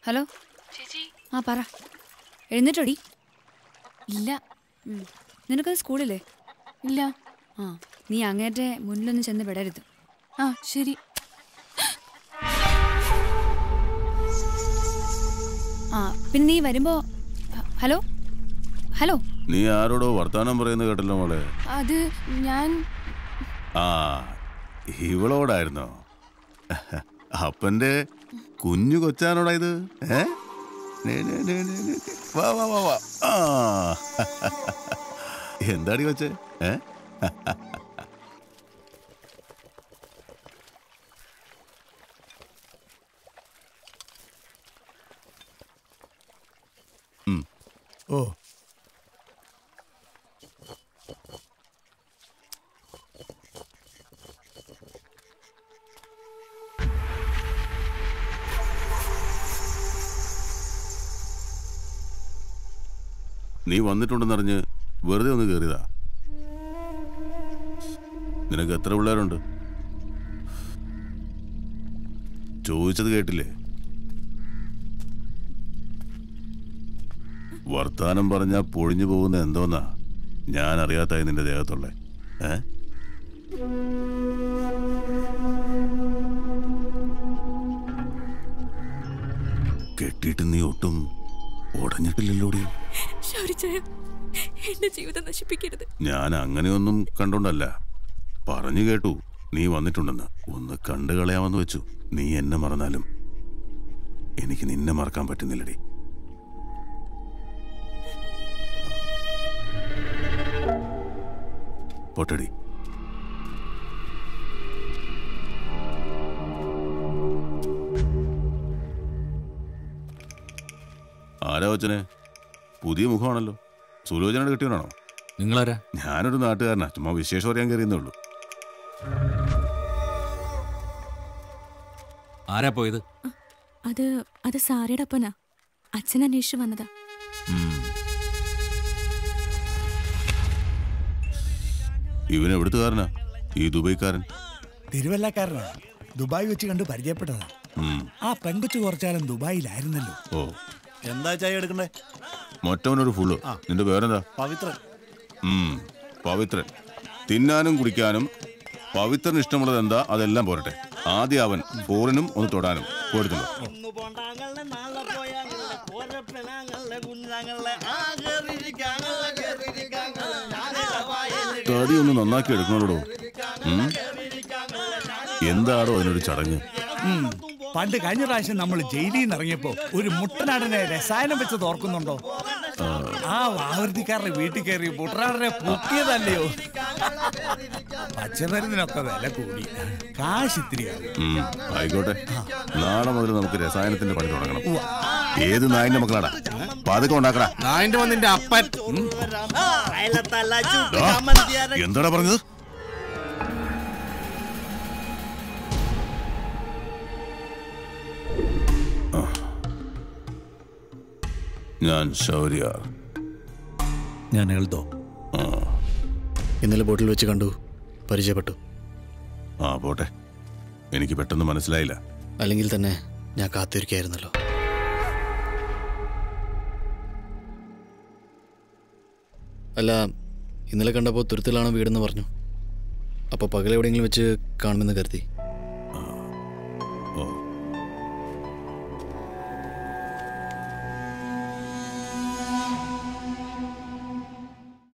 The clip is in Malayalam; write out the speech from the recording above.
ഹലോ ചേച്ചി ആ പറ എഴുന്നേറ്റോടി ഇല്ല ഉം. നിനക്കത് സ്കൂളില്ലേ ഇല്ല ആ നീ അങ്ങേറ്റെ മുന്നിലൊന്നും ചെന്ന് വിടരുത് ആ ശരി ആ പിന്നെ നീ വരുമ്പോ ഹ- ഹലോ ഹലോ നീ ആരോടോ വർത്താനം പറയുന്നത് കേട്ടല്ലോ മോളെ അത് ഞാൻ ആ ഇവളോടായിരുന്നോ അപ്പന്റെ കുഞ്ഞു കൊച്ചാനോടാ ഇത് ഏ നേ, നേ, നേ, നേ, നേ. വാ വാ വാ വാ ആ എന്താടി കൊച്ചേ ഏ ഓ നീ വന്നിട്ടുണ്ടെന്നറിഞ്ഞ് വെറുതെ ഒന്ന് കയറിയതാ നിനക്ക് എത്ര പിള്ളേരുണ്ട് ചോദിച്ചത് കേട്ടില്ലേ വർത്താനം പറഞ്ഞാ പൊഴിഞ്ഞു പോകുന്ന എന്തോന്നാ ഞാൻ അറിയാത്തായി നിന്റെ ദേഹത്തുള്ളേ ഏ കെട്ടിയിട്ട് നീ ഒട്ടും ഉടഞ്ഞിട്ടില്ലല്ലോടി ശൗരിച്ചയ എന്റെ ജീവിതം നശിപ്പിക്കരുത് ഞാൻ അങ്ങനെയൊന്നും കണ്ടോണ്ടല്ല പറഞ്ഞു കേട്ടു നീ വന്നിട്ടുണ്ടെന്ന് ഒന്ന് കണ്ടു കളയാമെന്ന് വെച്ചു നീ എന്നെ മറന്നാലും എനിക്ക് നിന്നെ മറക്കാൻ പറ്റുന്നില്ലടി പൊട്ടടി ആരാ വച്ചനെ പുതിയ മുഖമാണല്ലോ സുലോചനയുടെ കിട്ടിയവനാണോ നിങ്ങളാരാ ഞാനൊരു നാട്ടുകാരനാ ചുമ്മാ വിശേഷം അറിയാൻ കയറിയെന്നേ ഉള്ളൂ ആരാ പോയത് അത് അത് സാരയുടെ അപ്പനാ അച്ഛൻ അന്വേഷിച്ചു വന്നതാ ഇവൻ എവിടുത്തുകാരനാ ഈ ദുബൈക്കാരൻ തിരുവല്ലക്കാരനാ ദുബായ് വെച്ച് കണ്ട് പരിചയപ്പെട്ടതാ ഉം. ആ പെങ്കൊച്ചു കുറച്ചാലും ദുബായിലായിരുന്നല്ലോ ഓ എന്താ ചായ എടുക്കണ്ടേ മറ്റവനൊരു ഫുള്ള് നിന്റെ പേരെന്താ പവിത്രൻ ഉം, പവിത്രൻ തിന്നാനും കുടിക്കാനും പവിത്രന് ഇഷ്ടമുള്ളത് എന്താ അതെല്ലാം പോരട്ടെ ആദ്യം അവൻ ഫോറിനും ഒന്ന് തൊടാനും പോരുത്തുള്ളൂ ഒന്ന് പോണ്ടാങ്ങളെ നാളെ പോയാങ്ങളെ പോരപ്പനാങ്ങളെ കുഞ്ഞാങ്ങളെ ആ കേറിയിരിക്കാങ്ങളെ കേറിയിരിക്കാങ്ങളെ ഞാനിതാ വായല് തടി ഒന്ന് നന്നാക്കി എടുക്കണോടോ ഉം? എന്താടോ അതിനൊരു ചടങ്ങ് ഉം. പണ്ട് കഴിഞ്ഞ പ്രാവശ്യം നമ്മൾ ജയിലിൽ നിന്ന് ഇറങ്ങിയപ്പോ ഒരു മുട്ടനാടനെ രസായനം വെച്ചത് ഓർക്കുന്നുണ്ടോ ആ വാവൃത്തിക്കാരുടെ വീട്ടിൽ കയറി മുട്ടനാടനെ പൊക്കിയതല്ലയോ പച്ചമരുന്നിനൊക്കെ വില കൂടി കാശ് ഇത്തിരിയാവും ഉം, ആയിക്കോട്ടെ നാളെ മുതൽ നമുക്ക് രസായനത്തിന്റെ പണി തുടങ്ങണം ഏത് നായിന്റെ മക്കളാടാ പതുക്കെ ഉണ്ടാക്കടാ നായിന്റെ വന്നിന്റെ അപ്പൻ അയലത്തല്ല ചുട്ട് ദാ, ചമ്മന്തിയാരെ എന്താടാ പറഞ്ഞത് ആ. ഞാൻ ശൗര്യാർ ഞാൻ എഴുതോ ഇന്നലെ ബോട്ടിൽ വെച്ച് കണ്ടു പരിചയപ്പെട്ടു ആ പോട്ടെ എനിക്ക് പെട്ടെന്ന് മനസ്സിലായില്ല അല്ലെങ്കിൽ തന്നെ ഞാൻ കാത്തിരിക്കായിരുന്നല്ലോ അല്ല ഇന്നലെ കണ്ടപ്പോൾ തുരുത്തിലാണ് വീടെന്ന് പറഞ്ഞു അപ്പോൾ പകലെവിടെയെങ്കിലും വെച്ച് കാണുമെന്ന് കരുതി